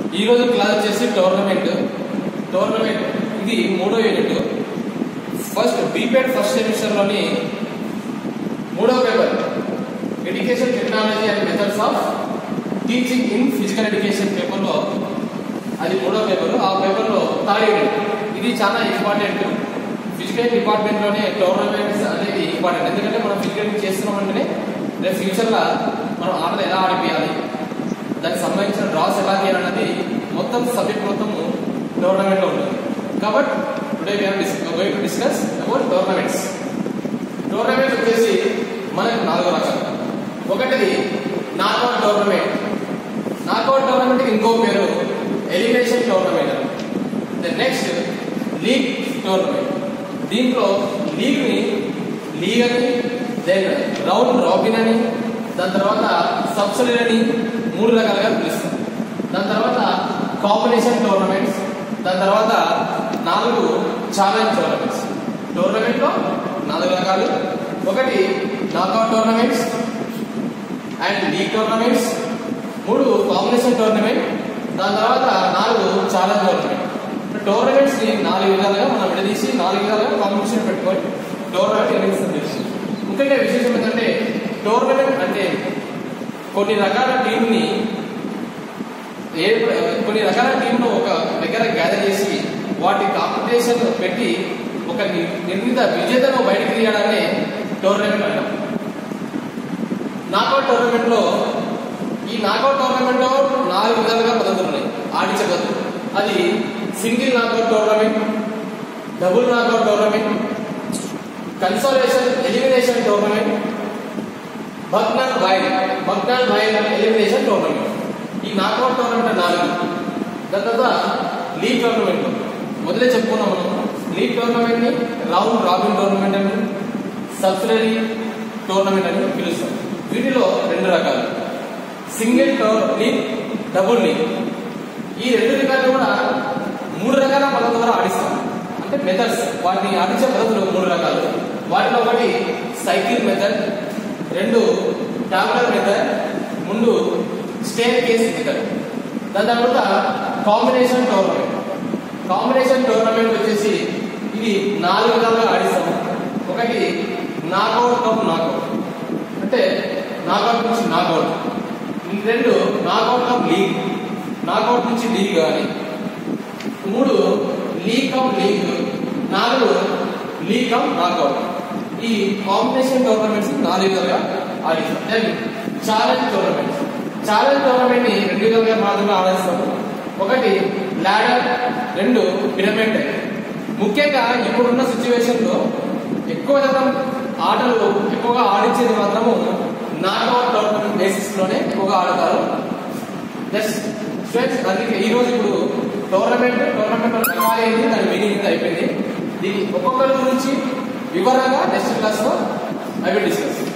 ఈ రోజు క్లాస్ వచ్చేసి టోర్నమెంట్ టోర్నమెంట్ ఇది మూడో unit first BPEd first semester లోని మూడో paper education technology and methods of teaching in physical education పేపర్లో అది మూడో పేపర్ ఆ పేపర్లో థర్డ్ యూనిట్ ఇది చాలా ఇంపార్టెంట్ ఫిజికల్ డిపార్ట్మెంట్లోనే టోర్నమెంట్స్ అనేది ఇంపార్టెంట్ ఎందుకంటే మనం ఫిజికల్ చేస్తున్నామంటేనే రేపు ఫ్యూచర్లో మనం ఆటలు ఎలా ఆడిపియాలి దానికి సంబంధించిన డ్రాస్ ఎలా చేయాలన్నది మొత్తం సబ్జెక్ట్ మొత్తం టోర్నమెంట్లో ఉంటుంది కాబట్టి today we are going to discuss about tournaments tournaments వచ్చేసి మనకు నాలుగు రకాలు ఒకటిది నాకౌట్ టోర్నమెంట్ నాకౌట్ టోర్నమెంట్ ఇంకో పేరు elimination tournament the next league tournament దీంట్లో లీగ్ని లీగ్ అని దెన్ రౌండ్ రాబిన్ అని దాని తర్వాత సబ్సిడీ అని మూడు రకాలుగా పిలుస్తాం దాని తర్వాత కాంబినేషన్ టోర్నమెంట్స్ దాని తర్వాత నాలుగు ఛాలెంజ్ టోర్నమెంట్స్ టోర్నమెంట్లో నాలుగు రకాలు ఒకటి knockout tournaments and league tournaments మూడు కాంబినేషన్ టోర్నమెంట్ దాని తర్వాత నాలుగు ఛాలెంజ్ టోర్నమెంట్ టోర్నమెంట్స్ ని నాలుగు విధాలుగా మనం విడదీసి నాలుగు విధాలుగా కాంపిటీషన్ పెట్టుకొని టోర్నమెంట్ నిర్వహిస్తాం తెలుసు ముఖ్యంగా విశేషం ఏంటంటే టోర్నమెంట్ అంటే కొన్ని రకాల టీంని ఏ కొన్ని రకాల టీంను ఒక దగ్గర గ్యాదర్ చేసి వాటి కాంపిటీషన్ పెట్టి ఒక ని- నిర్ణీత విజేతను బయటకు తీయడాన్ని టోర్నమెంట్ అంటాం నాకౌట్ టోర్నమెంట్ లో ఈ నాకౌట్ టోర్నమెంట్ లో నాలుగు విధాలుగా పద్ధతులు ఉన్నాయి ఆడించే పద్ధతులు అది single knockout tournament double knockout tournament consolation elimination tournament Bagnall Wild Bagnall Wild elimination tournament ఈ నాకౌట్ టోర్నమెంట్ నాలుగు దాని తర్వాత లీగ్ టోర్నమెంట్ మొదలే చెప్పుకున్నాం మనం లీగ్ టోర్నమెంట్ ని రౌండ్ రాబిన్ టోర్నమెంట్ అని సబ్సిడరీ టోర్నమెంట్ అని పిలుస్తాం వీటిలో రెండు రకాలు single tour league double league ఈ రెండు రకాలు కూడా మూడు రకాల పద్ధతుల ద్వారా ఆడిస్తాం అంటే మెథడ్స్ వాటిని ఆడించే పద్ధతులు మూడు రకాలు వాటిలో ఒకటి సైకిల్ మెథడ్ రెండు టాబ్లర్ మెథడ్ ముందు స్టేర్ కేస్ మెథడ్ దాని తర్వాత కాంబినేషన్ టోర్నమెంట్ కాంబినేషన్ టోర్నమెంట్ వచ్చేసి ఇది నాలుగు విధాలుగా ఆడిస్తాము ఒకటి నాకౌట్ కప్ నాకౌట్ అంటే నాకౌట్ నుంచి నాకౌట్ ఈ రెండు నాకౌట్ కప్ లీగ్ నాకౌట్ నుంచి లీగ్ కానీ మూడు లీగ్ కప్ లీగ్ నాలుగు లీగ్ కప్ నాకౌట్ ఈ కాంబినేషన్ టోర్నమెంట్స్ నాలుగు విధాలుగా ఆడిస్తాం then challenge tournaments challenge tournament ని రెండు విధాలుగా మాత్రమే ఆడిస్తాము ఒకటి ల్యాడర్ రెండు పిరమిడ్ ముఖ్యంగా ఇప్పుడున్న సిచ్యువేషన్ లో ఎక్కువ శాతం ఆటలు ఎక్కువగా ఆడించేది మాత్రము నాకౌట్ టోర్నమెంట్ బేసిస్ లోనే ఎక్కువగా ఆడతారు జస్ట్ స్టూడెంట్స్ అందుకే ఈ రోజు ఇప్పుడు టోర్నమెంట్ టోర్నమెంట్ రకాలు ఏంటి దాని మీనింగ్ ఇంత అయిపోయింది దీని ఒక్కొక్కరి గురించి వివరంగా నెక్స్ట్ క్లాస్ లో ఐ విల్ డిస్కస్